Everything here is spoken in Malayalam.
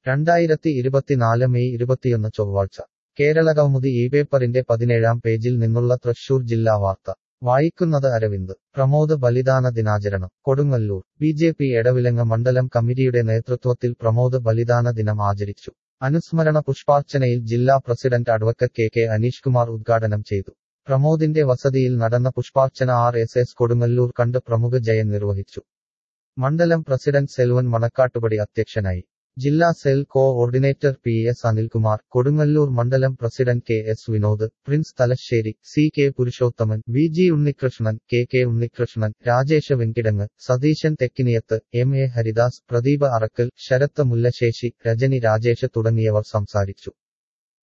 രണ്ടായിരത്തി ഇരുപത്തിനാല് മെയ് ഇരുപത്തിയൊന്ന് ചൊവ്വാഴ്ച കേരളകൗമുദി ഈ പേപ്പറിന്റെ പതിനേഴാം പേജിൽ നിന്നുള്ള തൃശൂർ ജില്ലാ വാർത്ത വായിക്കുന്നത് അരവിന്ദ് പ്രമോദ് ബലിദാന ദിനാചരണം Kodungallur B J P Edavilanga മണ്ഡലം കമ്മിറ്റിയുടെ നേതൃത്വത്തിൽ പ്രമോദ് ബലിദാന ദിനം ആചരിച്ചു അനുസ്മരണ പുഷ്പാർച്ചനയിൽ ജില്ലാ president advocate K K Aneesh Kumar ഉദ്ഘാടനം ചെയ്തു പ്രമോദിന്റെ വസതിയിൽ നടന്ന പുഷ്പാർച്ചന ആർ എസ് എസ് കൊടുങ്ങല്ലൂർ കണ്ട് പ്രമുഖ ജയൻ നിർവഹിച്ചു മണ്ഡലം പ്രസിഡന്റ് സെൽവൻ മണക്കാട്ടുപടി അധ്യക്ഷനായി ജില്ലാ cell coordinator P S Anilkumar Kodungallur മണ്ഡലം president K S Vinod Prince Thalassery C K Purushothaman V G Unnikrishnan K K Unnikrishnan Rajesh Venkitangu Satheesan Thekkiniyath M A Haridas Pradeep Arakkal Sarath Mullasheshi Rajani Rajesh തുടങ്ങിയവർ സംസാരിച്ചു